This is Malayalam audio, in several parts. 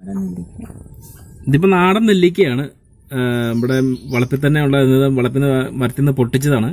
ഇവിടെ നെല്ലിക്ക ഇതിപ്പോ നാടൻ നെല്ലിക്കയാണ് ആ, ഇവിടെ വളപ്പിൽ തന്നെ ഉള്ള ഇത് വളപ്പിൽ നിന്ന് മരത്തിൽ നിന്ന് പൊട്ടിച്ചതാണ്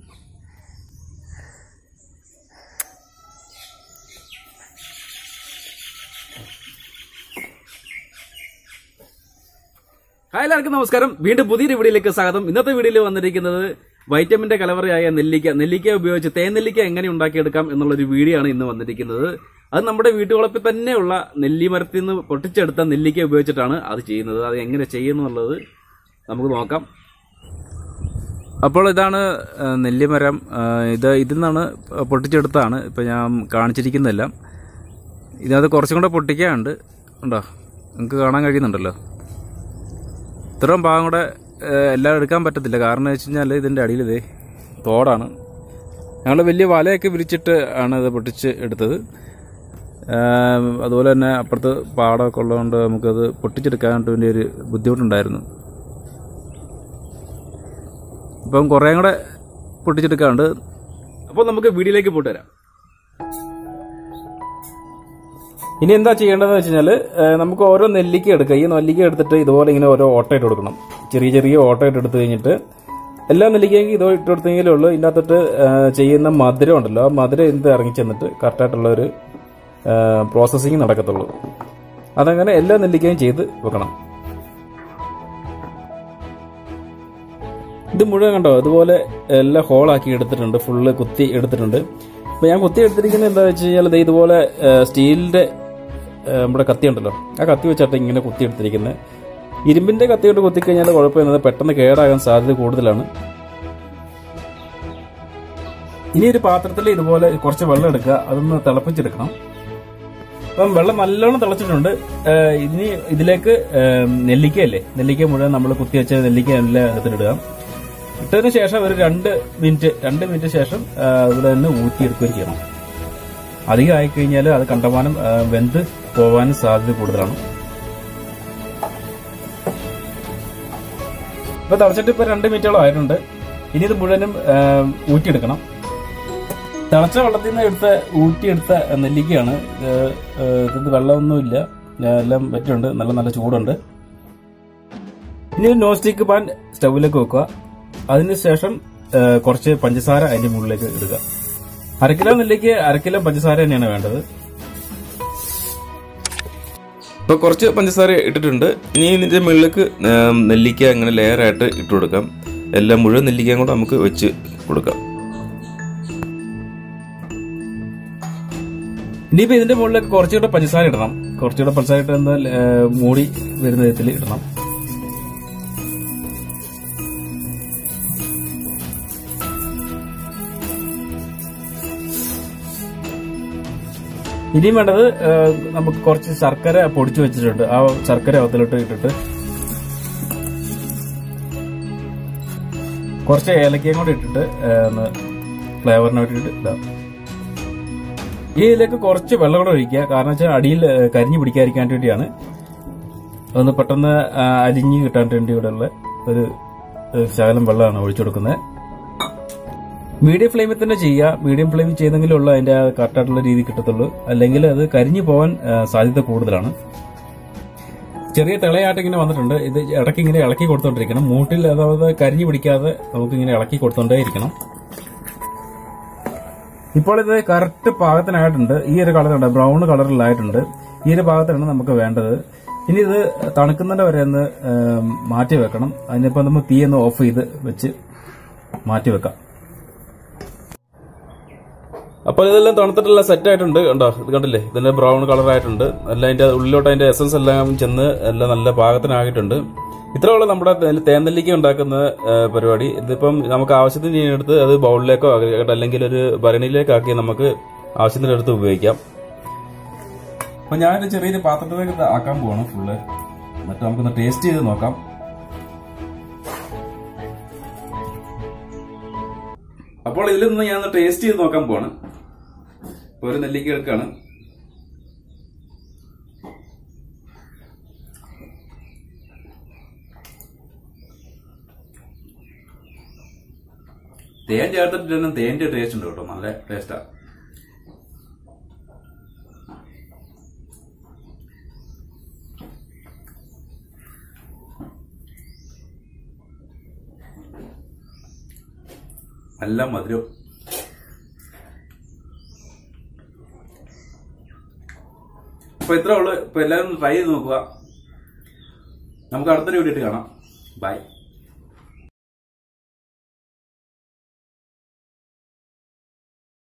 ഹായ് എല്ലാവർക്കും നമസ്കാരം വീണ്ടും പുതിയൊരു വീഡിയോയിലേക്ക് സ്വാഗതം ഇന്നത്തെ വീഡിയോയിൽ വന്നിരിക്കുന്നത് വൈറ്റമിന്റെ കലവറയായ നെല്ലിക്ക നെല്ലിക്ക ഉപയോഗിച്ച് തേൻ നെല്ലിക്ക എങ്ങനെ ഉണ്ടാക്കിയെടുക്കാം എന്നുള്ളൊരു വീഡിയോ ആണ് ഇന്ന് വന്നിരിക്കുന്നത് അത് നമ്മുടെ വീട്ടുവളപ്പിൽ തന്നെയുള്ള നെല്ലി മരത്തിൽ നിന്ന് പൊട്ടിച്ചെടുത്ത നെല്ലിക്ക ഉപയോഗിച്ചിട്ടാണ് അത് ചെയ്യുന്നത് അത് എങ്ങനെ ചെയ്യുന്നുള്ളത് നമുക്ക് നോക്കാം അപ്പോൾ ഇതാണ് ആ, നെല്ലിമരം ആ, ഇത് ഇതിൽ നിന്നാണ് പൊട്ടിച്ചെടുത്തതാണ് ഇപ്പം ഞാൻ കാണിച്ചിരിക്കുന്നതെല്ലാം ഇതിനകത്ത് കുറച്ചും കൂടെ പൊട്ടിക്കാനുണ്ട് ഉണ്ടോ നിങ്ങൾക്ക് കാണാൻ കഴിയുന്നുണ്ടല്ലോ ഇത്രയും ഭാഗം കൂടെ ഏഹ്, എല്ലാം എടുക്കാൻ പറ്റത്തില്ല കാരണം വെച്ച് കഴിഞ്ഞാൽ ഇതിൻ്റെ അടിയിൽ ഇതേ തോടാണ് ഞങ്ങൾ വലിയ വലയൊക്കെ വിരിച്ചിട്ട് ആണ് ഇത് പൊട്ടിച്ച് എടുത്തത് ഏഹ്, അതുപോലെ തന്നെ അപ്പുറത്ത് പാടമൊക്കെ ഉള്ളതുകൊണ്ട് നമുക്കത് പൊട്ടിച്ചെടുക്കാനായിട്ട് വലിയ ഒരു ബുദ്ധിമുട്ടുണ്ടായിരുന്നു അപ്പം കുറേ കൂടെ പൊട്ടിച്ചെടുക്കാറുണ്ട് അപ്പോൾ നമുക്ക് വീഡിയോയിലേക്ക് പോയിട്ട് വരാം ഇനി എന്താ ചെയ്യേണ്ടതെന്ന് വെച്ച് കഴിഞ്ഞാൽ നമുക്ക് ഓരോ നെല്ലിക്ക എടുക്കുക ഈ നെല്ലിക്ക എടുത്തിട്ട് ഇതുപോലെ ഇങ്ങനെ ഓരോ ഓട്ടയിട്ട് കൊടുക്കണം ചെറിയ ചെറിയ ഓട്ടയിട്ട് എടുത്തു കഴിഞ്ഞിട്ട് എല്ലാ നെല്ലിക്കയ്ക്കും ഇത് ഇട്ട് കൊടുത്തെങ്കിലേ ഉള്ളൂ ഇതിൻ്റെ അകത്തിട്ട് ആ, ചെയ്യുന്ന മധുരം ഉണ്ടല്ലോ ആ മധുരം എന്ത് ഇറങ്ങി ചെന്നിട്ട് കറക്റ്റായിട്ടുള്ള ഒരു പ്രോസസ്സിങ് നടക്കത്തുള്ളൂ അതങ്ങനെ എല്ലാ നെല്ലിക്കയും ചെയ്ത് വെക്കണം ഇത് മുഴുവൻ കണ്ടോ ഇതുപോലെ എല്ലാം ഹോളാക്കി എടുത്തിട്ടുണ്ട് ഫുള്ള് കുത്തി എടുത്തിട്ടുണ്ട് അപ്പൊ ഞാൻ കുത്തി എടുത്തിരിക്കുന്നത് എന്താ വെച്ച് കഴിഞ്ഞാൽ ദേ ഇതുപോലെ ആ, സ്റ്റീലിന്റെ ആ, നമ്മുടെ കത്തി ഉണ്ടല്ലോ ആ കത്തി വെച്ചിട്ട് ഇങ്ങനെ കുത്തി എടുത്തിരിക്കുന്നത് ഇരുമ്പിന്റെ കത്തി കൊണ്ട് കുത്തിക്കഴിഞ്ഞാൽ കുഴപ്പമില്ല പെട്ടെന്ന് കേടാകാൻ സാധ്യത കൂടുതലാണ് ഇനി ഒരു പാത്രത്തിൽ ഇതുപോലെ കുറച്ച് വെള്ളം എടുക്കുക അതൊന്ന് തിളപ്പിച്ചെടുക്കണം അപ്പം വെള്ളം നല്ലോണം തിളച്ചിട്ടുണ്ട് ആ, ഇനി ഇതിലേക്ക് ആ, നെല്ലിക്കയല്ലേ നെല്ലിക്ക മുഴുവൻ നമ്മൾ കുത്തി വെച്ച നെല്ലിക്ക എല്ലാം എടുത്തിടുക ഇട്ടതിന് ശേഷം ഒരു രണ്ട് മിനിറ്റ് രണ്ട് മിനിറ്റ് ശേഷം ആ, ഇവിടെ നിന്ന് ഊറ്റിയെടുക്കുകയും ചെയ്യണം അധികം ആയിക്കഴിഞ്ഞാൽ അത് കണ്ടമാനം ആ, വെന്ത് പോവാനും സാധ്യത കൂടുതലാണ് ഇപ്പൊ തിളച്ചിട്ട് ഇപ്പൊ രണ്ട് മിനിറ്റോളം ആയിട്ടുണ്ട് ഇനി ഇത് മുഴുവനും ആ, ഊറ്റിയെടുക്കണം തിളച്ച വെള്ളത്തിൽ നിന്ന് എടുത്ത ഊറ്റിയെടുത്ത നെല്ലിക്കയാണ് ഇത് ആ, ഇത് വെള്ളമൊന്നുമില്ല ആ, എല്ലാം പറ്റുണ്ട് നല്ല നല്ല ചൂടുണ്ട് ഇനി ഒരു നോൺ സ്റ്റിക്ക് പാൻ സ്റ്റൗവിലേക്ക് വെക്കുക അതിനുശേഷം ആ, കുറച്ച് പഞ്ചസാര അതിന്റെ മുകളിലേക്ക് ഇടുക അരക്കിലോ നെല്ലിക്ക് അരക്കിലോ പഞ്ചസാര തന്നെയാണ് വേണ്ടത് ഇപ്പോൾ കുറച്ച് പഞ്ചസാര ഇട്ടിട്ടുണ്ട് ഇനി ഇതിൻ്റെ മുകളിലേക്ക് ഏം, നെല്ലിക്ക അങ്ങനെ ലെയറായിട്ട് ഇട്ട് കൊടുക്കാം എല്ലാം മുഴുവൻ നെല്ലിക്കയും കൂടെ നമുക്ക് വെച്ച് കൊടുക്കാം ഇനിയിപ്പോ ഇതിന്റെ മുകളിലേക്ക് കുറച്ചുകൂടെ പഞ്ചസാര ഇടണം കുറച്ചുകൂടെ പഞ്ചസാര ഇട്ട് ഒന്ന് ആ, മൂടി വരുന്ന വിധത്തിൽ ഇടണം ഇനിയും വേണ്ടത് ആ, നമുക്ക് കുറച്ച് ശർക്കര പൊടിച്ചു വെച്ചിട്ടുണ്ട് ആ ശർക്കര അതിലോട്ട് ഇട്ടിട്ട് കുറച്ച് ഏലക്കയും കൂടി ഇട്ടിട്ട് ആ, ഒന്ന് ഫ്ലേവറിന് വേണ്ടിയിട്ട് ഇടാം ഈ ഇതിലേക്ക് കുറച്ച് വെള്ളം കൂടെ ഒഴിക്കുക കാരണം വെച്ചാൽ അടിയിൽ ആ, കരിഞ്ഞു പിടിക്കാതിരിക്കാൻ വേണ്ടിയാണ് അതൊന്ന് പെട്ടെന്ന് ആ, അലിഞ്ഞ് കിട്ടാൻ വേണ്ടി ഇവിടെയുള്ള ഒരു ഒരു ശകലം വെള്ളമാണ് ഒഴിച്ചു കൊടുക്കുന്നത് മീഡിയം ഫ്ലെയിമിൽ തന്നെ ചെയ്യുക മീഡിയം ഫ്ലെയിമിൽ ചെയ്തെങ്കിലുള്ള അതിന്റെ കറക്റ്റായിട്ടുള്ള രീതി കിട്ടത്തുള്ളൂ അല്ലെങ്കിൽ അത് കരിഞ്ഞു പോകാൻ ആ, സാധ്യത കൂടുതലാണ് ചെറിയ തിളയായിട്ട് ഇങ്ങനെ വന്നിട്ടുണ്ട് ഇത് ഇടയ്ക്ക് ഇങ്ങനെ ഇളക്കി കൊടുത്തോണ്ടിരിക്കണം മൂട്ടിൽ അതായത് കരിഞ്ഞു പിടിക്കാതെ നമുക്ക് ഇങ്ങനെ ഇളക്കി കൊടുത്തോണ്ടേ ഇരിക്കണം ഇപ്പോൾ ഇത് കറക്റ്റ് പാകത്തിനായിട്ടുണ്ട് ഈ ഒരു കളറുണ്ട് ബ്രൗൺ കളറിലായിട്ടുണ്ട് ഈ ഒരു പാകത്തിനാണ് നമുക്ക് വേണ്ടത് ഇനി ഇത് തണുക്കുന്നതിന്റെ വരെ ഒന്ന് ഏം, മാറ്റി വെക്കണം അതിനിപ്പോ നമ്മൾ തീ ഒന്ന് ഓഫ് ചെയ്ത് വെച്ച് മാറ്റി വെക്കാം അപ്പോൾ ഇതെല്ലാം തണുത്തിട്ടുള്ള സെറ്റ് ആയിട്ടുണ്ട് കണ്ടോ ഇത് കണ്ടില്ലേ ഇതിന്റെ ബ്രൗൺ കളർ ആയിട്ടുണ്ട് എല്ലാം അതിന്റെ ഉള്ളിലോട്ട് അതിന്റെ എസൻസ് എല്ലാം ചെന്ന് എല്ലാം നല്ല പാകത്തിനായിട്ടുണ്ട് ഇത്രയുള്ള നമ്മുടെ തേ- തേനെല്ലിക്ക ഉണ്ടാക്കുന്ന ആ, പരിപാടി ഇതിപ്പം നമുക്ക് ആവശ്യത്തിന് എടുത്ത് അത് ബൗളിലേക്കോ ആകട്ടെ, അല്ലെങ്കിൽ ഒരു ഭരണിയിലേക്കോ ആക്കി നമുക്ക് ആവശ്യത്തിന് എടുത്ത് ഉപയോഗിക്കാം അപ്പൊ ഞാനൊരു ചെറിയൊരു പാത്രത്തിലേക്ക് ഇത് ആക്കാൻ പോവാണ് ഫുള്ള് എന്നിട്ട് നമുക്കൊന്ന് ടേസ്റ്റ് ചെയ്ത് നോക്കാം അപ്പോൾ ഇതിൽ നിന്ന് ഞാൻ ടേസ്റ്റ് ചെയ്ത് നോക്കാൻ പോവാണ് ഇപ്പൊ ഒരു നെല്ലിക്ക എടുക്കാണ് തേൻ ചേർത്തിട്ട് തന്നെ തേന്റെ ടേസ്റ്റ് ഉണ്ട് കേട്ടോ നല്ല ടേസ്റ്റാ നല്ല മധുരം അപ്പൊ ഇത്രേ ഉള്ളു ഇപ്പൊ എല്ലാവരും ട്രൈ ചെയ്ത് നോക്കുക നമുക്ക് അടുത്തൊരു വീഡിയോ കാണാം ബൈ